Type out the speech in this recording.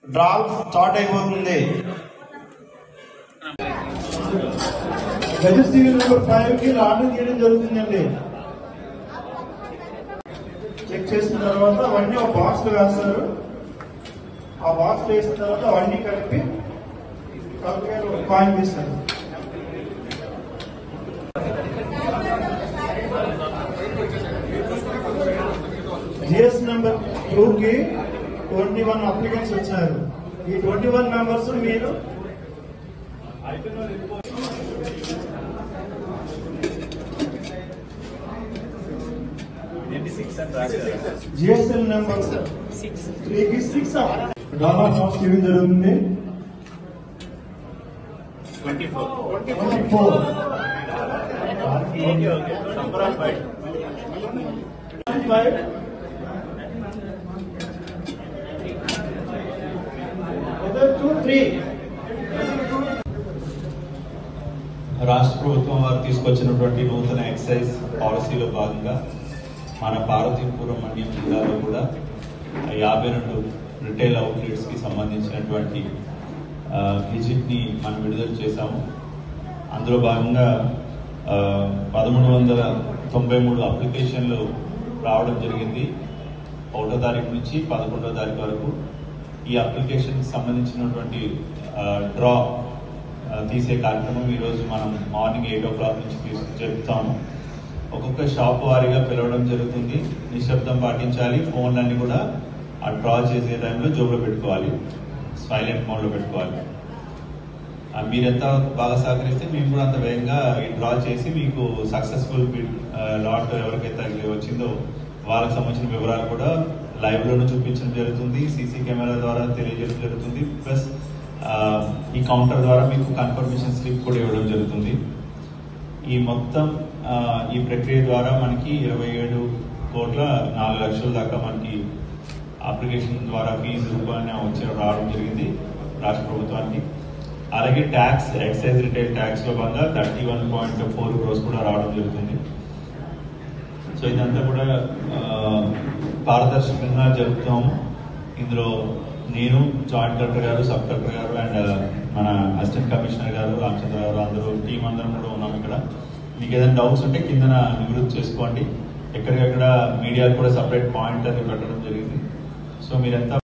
draw start అయిపోతుంది registration number five కి order చేయడం జరుగుతుందండి చెక్ చేసిన తర్వాత అవన్నీ ఒక బాక్స్ లో వేస్తారు ఆ బాక్స్ లో వేసిన తర్వాత అవన్నీ కలిపి కలిపి ఒక కాయిన్ తీస్తారు జిఎస్ నెంబర్ టూ కి ట్వంటీ వన్ అప్లికెంట్స్ వచ్చారు ఈ ట్వంటీ వన్ మెంబర్స్ మీరు జిఎస్ఎల్ నెంబర్ త్రీకి సిక్స్ డాలర్ కాస్ట్ ఇవ్వడం జరుగుతుంది twenty four twenty four number of byte five two three రాష్ట్ర ప్రభుత్వం వారు తీసుకొచ్చినటువంటి నూతన ఎక్సైజ్ పాలసీలో భాగంగా మన పార్వతీపురం మన్యం జిల్లాలో కూడా యాభై రెండు రిటైల్ అవుట్లెట్స్ కి సంబంధించినటువంటి విజిట్ ని మనం విడుదల చేశాము అందులో భాగంగా పదమూడు వందల తొంభై మూడు అప్లికేషన్లు రావడం జరిగింది ఒకటో తారీఖు నుంచి పదకొండో తారీఖు వరకు ఈ అప్లికేషన్ సంబంధించినటువంటి డ్రా ఆ, తీసే కార్యక్రమం ఈరోజు మనం మార్నింగ్ ఎయిట్ ఓ క్లాక్ నుంచి తీసు జరుపుతాము ఒక్కొక్క షాప్ వారీగా పిలవడం జరుగుతుంది నిశ్శబ్దం పాటించాలి ఫోన్లన్నీ కూడా ఆ డ్రా చేసే టైంలో జోబులో పెట్టుకోవాలి సైలెంట్ మోడ్లో పెట్టుకోవాలి ఆ, మీరెంత బాగా సహకరిస్తే మేము కూడా అంత వేగంగా ఈ డ్రా చేసి మీకు సక్సెస్ఫుల్ లాట్ ఎవరికైతే వచ్చిందో వాళ్ళకి సంబంధించిన వివరాలు కూడా లైవ్ లోనే చూపించడం జరుగుతుంది సీసీ కెమెరా ద్వారా తెలియజేయడం జరుగుతుంది ప్లస్ ఈ కౌంటర్ ద్వారా మీకు కన్ఫర్మేషన్ స్లిప్ కూడా ఇవ్వడం జరుగుతుంది ఈ మొత్తం ఆ, ఈ ప్రక్రియ ద్వారా మనకి ఇరవై ఏడు కోట్ల నాలుగు లక్షల దాకా మనకి అప్లికేషన్ ద్వారా ఫీజు రూపాయన వచ్చి రావడం జరిగింది రాష్ట్ర ప్రభుత్వానికి అలాగే ట్యాక్స్ ఎక్సైజ్ రిటైల్ ట్యాక్స్ లో భాగంగా thirty one point four crores కూడా రావడం జరుగుతుంది సో ఇదంతా కూడా ఆ, పారదర్శకంగా జరుపుతాము ఇందులో నేను జాయింట్ కలెక్టర్ గారు సబ్ కలెక్టర్ గారు అండ్ మన అసిస్టెంట్ కమిషనర్ గారు రామచంద్ర గారు అందరూ టీం అందరం కూడా ఉన్నాం ఇక్కడ మీకు ఏదైనా డౌట్స్ ఉంటే కిందన నివృత్తి చేసుకోండి ఎక్కడికక్కడ మీడియా కూడా సపరేట్ పాయింట్ అని పెట్టడం జరిగింది సో మీరంతా